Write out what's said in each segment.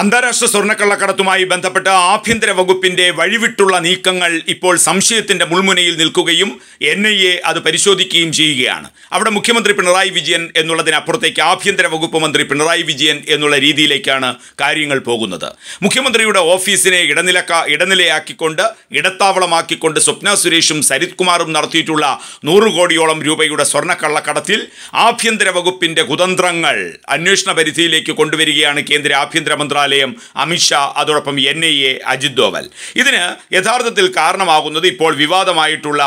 അന്താരാഷ്ട്ര സ്വർണ്ണക്കള്ളക്കടത്തുമായി ബന്ധപ്പെട്ട ആഭ്യന്തര വകുപ്പിന്റെ വഴിവിട്ടുള്ള നീക്കങ്ങൾ ഇപ്പോൾ സംശയത്തിന്റെ മുൾമുനയിൽ നിൽക്കുകയും എൻ ഐ എ അത് പരിശോധിക്കുകയും ചെയ്യുകയാണ് അവിടെ മുഖ്യമന്ത്രി പിണറായി വിജയൻ എന്നുള്ളതിനപ്പുറത്തേക്ക് ആഭ്യന്തര വകുപ്പ് മന്ത്രി പിണറായി വിജയൻ എന്നുള്ള രീതിയിലേക്കാണ് കാര്യങ്ങൾ പോകുന്നത് മുഖ്യമന്ത്രിയുടെ ഓഫീസിനെ ഇടനിലക്ക ഇടനിലയാക്കിക്കൊണ്ട് ഇടത്താവളമാക്കിക്കൊണ്ട് സ്വപ്ന സുരേഷും സരിത് കുമാറും നടത്തിയിട്ടുള്ള നൂറ് കോടിയോളം രൂപയുടെ സ്വർണ്ണക്കള്ളക്കടത്തിൽ ആഭ്യന്തര വകുപ്പിന്റെ കുതന്ത്രങ്ങൾ അന്വേഷണ പരിധിയിലേക്ക് കൊണ്ടുവരികയാണ് കേന്ദ്ര ആഭ്യന്തര മന്ത്രാലയം അമിത്ഷാ അതോടൊപ്പം N I A Ajith Doval ഇതിന് യഥാർത്ഥത്തിൽ കാരണമാകുന്നത് ഇപ്പോൾ വിവാദമായിട്ടുള്ള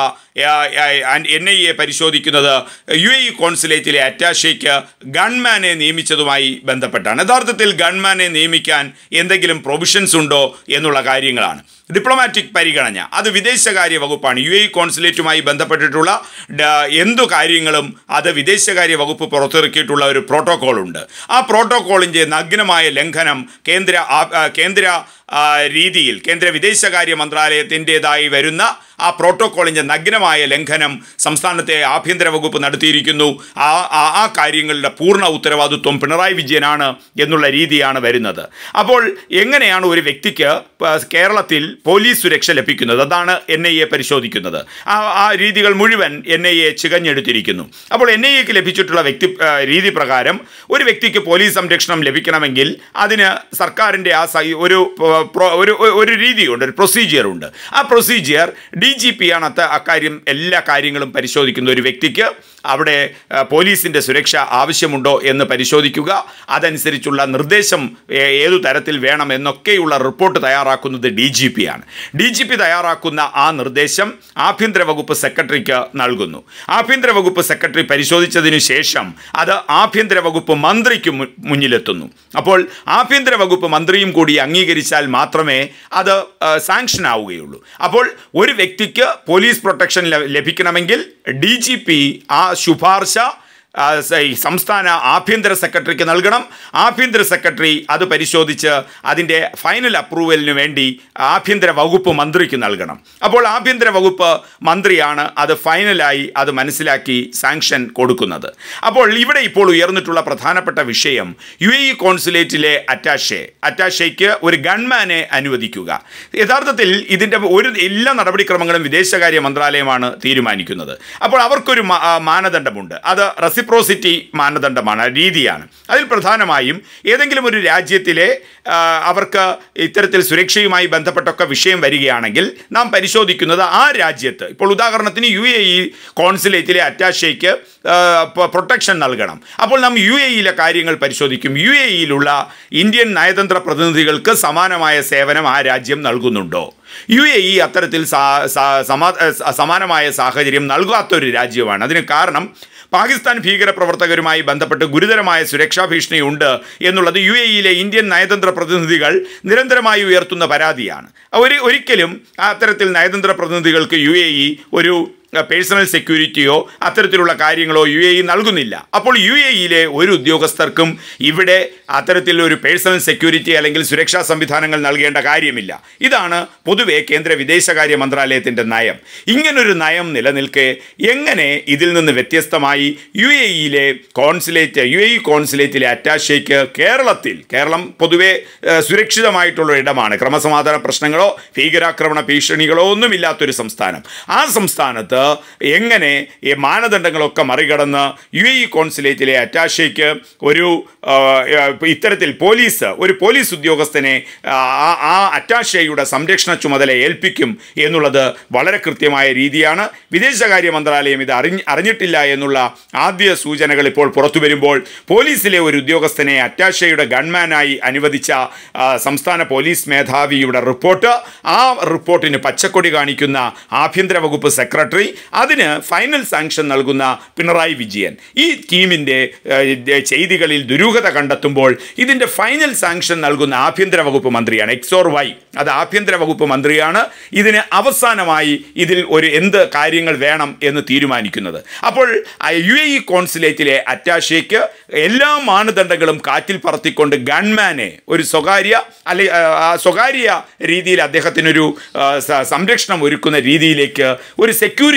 എൻ ഐ എ പരിശോധിക്കുന്നത് യു എ ഇ കോൺസുലേറ്റിലെ അറ്റാഷയ്ക്ക് ഗൺമാനെ നിയമിച്ചതുമായി ബന്ധപ്പെട്ടാണ് യഥാർത്ഥത്തിൽ ഗൺമാനെ നിയമിക്കാൻ എന്തെങ്കിലും പ്രൊവിഷൻസ് ഉണ്ടോ എന്നുള്ള കാര്യങ്ങളാണ് ഡിപ്ലോമാറ്റിക് പരിഗണന അത് വിദേശകാര്യ വകുപ്പാണ് യു എ ഇ കോൺസുലേറ്റുമായി ബന്ധപ്പെട്ടിട്ടുള്ള ഡ- എന്തു കാര്യങ്ങളും അത് വിദേശകാര്യ വകുപ്പ് പുറത്തിറക്കിയിട്ടുള്ള ഒരു പ്രോട്ടോകോൾ ഉണ്ട് ആ പ്രോട്ടോകോളിൻ്റെ നഗ്നമായ ലംഘനം കേന്ദ്ര ആ- ആ, കേന്ദ്ര ആ, രീതിയിൽ കേന്ദ്ര വിദേശകാര്യ മന്ത്രാലയത്തിൻ്റെതായി വരുന്ന ആ പ്രോട്ടോകോളിൻ്റെ നഗ്നമായ ലംഘനം സംസ്ഥാനത്തെ ആഭ്യന്തര വകുപ്പ് നടത്തിയിരിക്കുന്നു ആ ആ- ആ കാര്യങ്ങളുടെ പൂർണ്ണ ഉത്തരവാദിത്വം പിണറായി വിജയനാണ് എന്നുള്ള രീതിയാണ് വരുന്നത് അപ്പോൾ എങ്ങനെയാണ് ഒരു വ്യക്തിക്ക് പ- കേരളത്തിൽ പോലീസ് സുരക്ഷ ലഭിക്കുന്നത് അതാണ് എൻ ഐ എ പരിശോധിക്കുന്നത് ആ ആ രീതികൾ മുഴുവൻ എൻ ഐ എ ചികഞ്ഞെടുത്തിരിക്കുന്നു അപ്പോൾ എൻ ഐ എക്ക് ലഭിച്ചിട്ടുള്ള വ്യക്തി ആ, രീതി പ്രകാരം ഒരു വ്യക്തിക്ക് പോലീസ് സംരക്ഷണം ലഭിക്കണമെങ്കിൽ അതിന് സർക്കാരിൻ്റെ ആ സൈ ഒരു പ- പ്രോ- ഒരു ഒരു രീതിയുണ്ട് ഒരു പ്രൊസീജിയർ ഉണ്ട് ആ പ്രൊസീജിയർ ഡി ജി പി ആണ് അത്ത അക്കാര്യം എല്ലാ കാര്യങ്ങളും പരിശോധിക്കുന്ന ഒരു വ്യക്തിക്ക് അവിടെ ആ, പോലീസിൻ്റെ സുരക്ഷ ആവശ്യമുണ്ടോ എന്ന് പരിശോധിക്കുക അതനുസരിച്ചുള്ള നിർദ്ദേശം ഏ- ഏതു തരത്തിൽ വേണം എന്നൊക്കെയുള്ള റിപ്പോർട്ട് തയ്യാറാക്കുന്നത് ഡി ജി പി ആണ് ഡി ജി പി തയ്യാറാക്കുന്ന ആ നിർദ്ദേശം ആഭ്യന്തര വകുപ്പ് സെക്രട്ടറിക്ക് നൽകുന്നു ആഭ്യന്തര വകുപ്പ് സെക്രട്ടറി പരിശോധിച്ചതിനു ശേഷം അത് ആഭ്യന്തര വകുപ്പ് മന്ത്രിക്ക് മു- മുന്നിലെത്തുന്നു അപ്പോൾ ആഭ്യന്തര വകുപ്പ് മന്ത്രിയും കൂടി അംഗീകരിച്ചാൽ മാത്രമേ അത് സാങ്ഷൻ ആവുകയുള്ളൂ അപ്പോൾ ഒരു വ്യക്തിക്ക് പോലീസ് പ്രൊട്ടക്ഷൻ ല- ലഭിക്കണമെങ്കിൽ ഡി ജി പി ആ ശുപാർശ ആ, സ- ഈ സംസ്ഥാന ആഭ്യന്തര സെക്രട്ടറിക്ക് നൽകണം ആഭ്യന്തര സെക്രട്ടറി അത് പരിശോധിച്ച് അതിൻ്റെ ഫൈനൽ അപ്രൂവലിന് വേണ്ടി ആഭ്യന്തര വകുപ്പ് മന്ത്രിക്ക് നൽകണം അപ്പോൾ ആഭ്യന്തര വകുപ്പ് മന്ത്രിയാണ് അത് ഫൈനലായി അത് മനസ്സിലാക്കി സാങ്ഷൻ കൊടുക്കുന്നത് അപ്പോൾ ഇവിടെ ഇപ്പോൾ ഉയർന്നിട്ടുള്ള പ്രധാനപ്പെട്ട വിഷയം യു എ ഇ കോൺസുലേറ്റിലെ അറ്റാഷെ അറ്റാഷയ്ക്ക് ഒരു ഗൺമാനെ അനുവദിക്കുക യഥാർത്ഥത്തിൽ ഇതിൻ്റെ ഒരു എല്ലാ നടപടിക്രമങ്ങളും വിദേശകാര്യ മന്ത്രാലയമാണ് തീരുമാനിക്കുന്നത് അപ്പോൾ അവർക്കൊരു മാ- ആ, മാനദണ്ഡമുണ്ട് അത് റെസിപ്രോസിറ്റി മാനദണ്ഡമാണ് രീതിയാണ് അതിൽ പ്രധാനമായും ഏതെങ്കിലും ഒരു രാജ്യത്തിലെ ആ, അവർക്ക് ഇത്തരത്തിൽ സുരക്ഷയുമായി ബന്ധപ്പെട്ടൊക്കെ വിഷയം വരികയാണെങ്കിൽ നാം പരിശോധിക്കുന്നത് ആ രാജ്യത്ത് ഇപ്പോൾ ഉദാഹരണത്തിന് യു എ ഇ കോൺസുലേറ്റിലെ അറ്റാഷയ്ക്ക് പ്രൊട്ടക്ഷൻ നൽകണം അപ്പോൾ നാം യു എ ഇയിലെ കാര്യങ്ങൾ പരിശോധിക്കും യു എ ഇയിലുള്ള ഇന്ത്യൻ നയതന്ത്ര പ്രതിനിധികൾക്ക് സമാനമായ സേവനം ആ രാജ്യം നൽകുന്നുണ്ടോ യു എ ഇ അത്തരത്തിൽ സാ- സാ- സമാ- സ- സമാനമായ സാഹചര്യം നൽകാത്തൊരു രാജ്യമാണ് അതിന് കാരണം പാകിസ്ഥാൻ ഭീകരപ്രവർത്തകരുമായി ബന്ധപ്പെട്ട് ഗുരുതരമായ സുരക്ഷാ ഭീഷണി ഉണ്ട് എന്നുള്ളത് യു എ ഇയിലെ ഇന്ത്യൻ നയതന്ത്ര പ്രതിനിധികൾ നിരന്തരമായി ഉയർത്തുന്ന പരാതിയാണ് ഒരു ഒരിക്കലും അത്തരത്തിൽ നയതന്ത്ര പ്രതിനിധികൾക്ക് യു എ ഇ ഒരു പേഴ്സണൽ സെക്യൂരിറ്റിയോ അത്തരത്തിലുള്ള കാര്യങ്ങളോ യു എ ഇ നൽകുന്നില്ല അപ്പോൾ യു എ ഇയിലെ ഒരു ഉദ്യോഗസ്ഥർക്കും ഇവിടെ അത്തരത്തിൽ ഒരു പേഴ്സണൽ സെക്യൂരിറ്റി അല്ലെങ്കിൽ സുരക്ഷാ സംവിധാനങ്ങൾ നൽകേണ്ട കാര്യമില്ല ഇതാണ് പൊതുവെ കേന്ദ്ര വിദേശകാര്യ മന്ത്രാലയത്തിൻ്റെ നയം ഇങ്ങനൊരു നയം നിലനിൽക്കെ എങ്ങനെ ഇതിൽ നിന്ന് വ്യത്യസ്തമായി യു എ ഇയിലെ കോൺസുലേറ്റ് യു എ ഇ കോൺസുലേറ്റിലെ അറ്റാഷയ്ക്ക് കേരളത്തിൽ കേരളം പൊതുവെ ഏഹ്, സുരക്ഷിതമായിട്ടുള്ള ഇടമാണ് ക്രമസമാധാന പ്രശ്നങ്ങളോ ഭീകരാക്രമണ ഭീഷണികളോ ഒന്നുമില്ലാത്തൊരു സംസ്ഥാനം ആ സംസ്ഥാനത്ത് എങ്ങനെ ഈ മാനദണ്ഡങ്ങളൊക്കെ മറികടന്ന് യു എ ഇ കോൺസുലേറ്റിലെ അറ്റാഷയ്ക്ക് ഒരു ആ, ആ, ഇത്തരത്തിൽ പോലീസ് ഒരു പോലീസ് ഉദ്യോഗസ്ഥനെ ആ ആ- ആ അറ്റാഷയുടെ സംരക്ഷണ ചുമതല ഏൽപ്പിക്കും എന്നുള്ളത് വളരെ കൃത്യമായ രീതിയാണ് വിദേശകാര്യ മന്ത്രാലയം ഇത് അറിഞ്ഞ് അറിഞ്ഞിട്ടില്ല എന്നുള്ള ആദ്യ സൂചനകൾ ഇപ്പോൾ പുറത്തു വരുമ്പോൾ പോലീസിലെ ഒരു ഉദ്യോഗസ്ഥനെ അറ്റാഷയുടെ ഗൺമാനായി അനുവദിച്ച ആ, സംസ്ഥാന പോലീസ് മേധാവിയുടെ റിപ്പോർട്ട് ആ റിപ്പോർട്ടിന് പച്ചക്കൊടി കാണിക്കുന്ന ആഭ്യന്തര വകുപ്പ് സെക്രട്ടറി അതിന് ഫൈനൽ സാങ്ഷൻ നൽകുന്ന പിണറായി വിജയൻ ഈ ടീമിൻ്റെ ചെയ്തികളിൽ ദുരൂഹത കണ്ടെത്തുമ്പോൾ ഇതിൻ്റെ ഫൈനൽ സാങ്ഷൻ നൽകുന്ന ആഭ്യന്തര വകുപ്പ് മന്ത്രിയാണ് എക്സോർ വൈ അത് ആഭ്യന്തര വകുപ്പ് മന്ത്രിയാണ് ഇതിന് അവസാനമായി ഇതിൽ ഒരു എന്ത് കാര്യങ്ങൾ വേണം എന്ന് തീരുമാനിക്കുന്നത് അപ്പോൾ യു എ ഇ കോൺസുലേറ്റിലെ അറ്റാഷയ്ക്ക് എല്ലാ മാനദണ്ഡങ്ങളും കാറ്റിൽ പറത്തിക്കൊണ്ട് ഗൺമാനെ ഒരു സ്വകാര്യ അല്ലെ ആ, സ്വകാര്യ രീതിയിൽ അദ്ദേഹത്തിനൊരു ആ, സ- സംരക്ഷണം ഒരുക്കുന്ന രീതിയിലേക്ക് ഒരു സെക്യൂരിറ്റി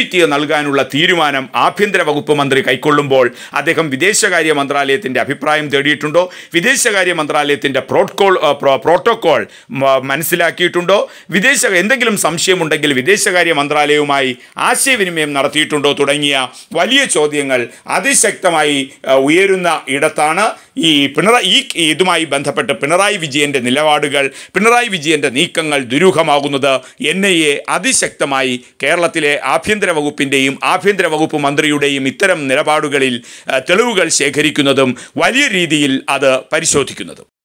ടി നൽകാനുള്ള തീരുമാനം ആഭ്യന്തര വകുപ്പ് മന്ത്രി കൈക്കൊള്ളുമ്പോൾ അദ്ദേഹം വിദേശകാര്യ മന്ത്രാലയത്തിൻ്റെ അഭിപ്രായം തേടിയിട്ടുണ്ടോ വിദേശകാര്യ മന്ത്രാലയത്തിൻ്റെ പ്രോട്ടോകോൾ പ്രോട്ടോകോൾ മ- മനസ്സിലാക്കിയിട്ടുണ്ടോ വിദേശ എന്തെങ്കിലും സംശയമുണ്ടെങ്കിൽ വിദേശകാര്യ മന്ത്രാലയവുമായി ആശയവിനിമയം നടത്തിയിട്ടുണ്ടോ തുടങ്ങിയ വലിയ ചോദ്യങ്ങൾ അതിശക്തമായി ആ, ഉയരുന്ന ഇടത്താണ് ഈ പിണറായി ഈ ഇതുമായി ബന്ധപ്പെട്ട് പിണറായി വിജയൻ്റെ നിലപാടുകൾ പിണറായി വിജയൻ്റെ നീക്കങ്ങൾ ദുരൂഹമാകുന്നത് എൻ ഐ എ അതിശക്തമായി കേരളത്തിലെ ആഭ്യന്തര വകുപ്പിൻ്റെയും ആഭ്യന്തര വകുപ്പ് മന്ത്രിയുടെയും ഇത്തരം നിലപാടുകളിൽ ആ, തെളിവുകൾ ശേഖരിക്കുന്നതും വലിയ രീതിയിൽ അത് പരിശോധിക്കുന്നതും